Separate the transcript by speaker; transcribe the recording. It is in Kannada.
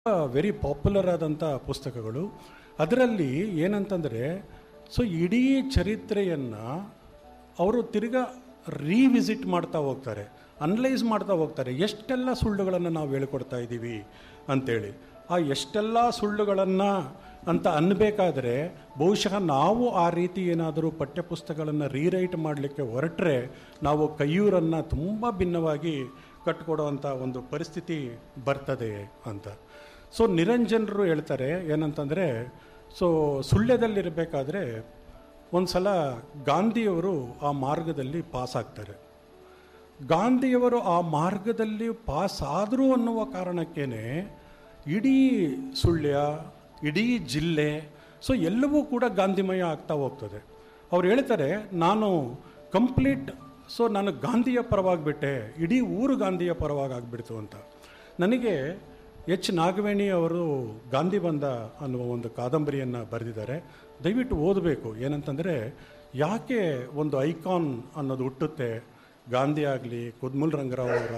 Speaker 1: ವೆರಿ ಪಾಪ್ಯುಲರ್ ಆದಂಥ ಪುಸ್ತಕಗಳು ಅದರಲ್ಲಿ ಏನಂತಂದರೆ ಸೊ ಇಡೀ ಚರಿತ್ರೆಯನ್ನು ಅವರು ತಿರ್ಗಾ ರೀವಿಸಿಟ್ ಮಾಡ್ತಾ ಹೋಗ್ತಾರೆ ಅನಲೈಸ್ ಮಾಡ್ತಾ ಹೋಗ್ತಾರೆ ಎಷ್ಟೆಲ್ಲ ಸುಳ್ಳುಗಳನ್ನು ನಾವು ಹೇಳ್ಕೊಡ್ತಾ ಇದ್ದೀವಿ ಅಂತೇಳಿ ಆ ಎಷ್ಟೆಲ್ಲ ಸುಳ್ಳುಗಳನ್ನು ಅಂತ ಅನ್ನಬೇಕಾದ್ರೆ ಬಹುಶಃ ನಾವು ಆ ರೀತಿ ಏನಾದರೂ ಪಠ್ಯಪುಸ್ತಕಗಳನ್ನು ರೀರೈಟ್ ಮಾಡಲಿಕ್ಕೆ ಹೊರಟ್ರೆ ನಾವು ಕೈಯೂರನ್ನು ತುಂಬ ಭಿನ್ನವಾಗಿ ಕಟ್ಕೊಡುವಂಥ ಒಂದು ಪರಿಸ್ಥಿತಿ ಬರ್ತದೆ ಅಂತ ಸೊ ನಿರಂಜನರು ಹೇಳ್ತಾರೆ ಏನಂತಂದರೆ ಸೊ ಸುಳ್ಯದಲ್ಲಿರಬೇಕಾದ್ರೆ ಒಂದು ಸಲ ಗಾಂಧಿಯವರು ಆ ಮಾರ್ಗದಲ್ಲಿ ಪಾಸ್ ಆಗ್ತಾರೆ ಗಾಂಧಿಯವರು ಆ ಮಾರ್ಗದಲ್ಲಿ ಪಾಸ್ ಆದರು ಅನ್ನುವ ಕಾರಣಕ್ಕೇ ಇಡೀ ಸುಳ್ಯ ಇಡೀ ಜಿಲ್ಲೆ ಸೊ ಎಲ್ಲವೂ ಕೂಡ ಗಾಂಧಿಮಯ ಆಗ್ತಾ ಹೋಗ್ತದೆ ಅವ್ರು ಹೇಳ್ತಾರೆ ನಾನು ಕಂಪ್ಲೀಟ್ ಸೊ ನಾನು ಗಾಂಧಿಯ ಪರವಾಗಿಬಿಟ್ಟೆ ಇಡೀ ಊರು ಗಾಂಧಿಯ ಪರವಾಗಿ ಆಗಿಬಿಡ್ತು ಅಂತ ನನಗೆ ಎಚ್ ನಾಗವೇಣಿ ಅವರು ಗಾಂಧಿ ಬಂದ ಅನ್ನುವ ಒಂದು ಕಾದಂಬರಿಯನ್ನು ಬರೆದಿದ್ದಾರೆ ದಯವಿಟ್ಟು ಓದಬೇಕು ಏನಂತಂದರೆ ಯಾಕೆ ಒಂದು ಐಕಾನ್ ಅನ್ನೋದು ಹುಟ್ಟುತ್ತೆ ಗಾಂಧಿ ಆಗಲಿ ಕುದ್ಮುಲ್ ರಂಗರಾವ್ ಅವರ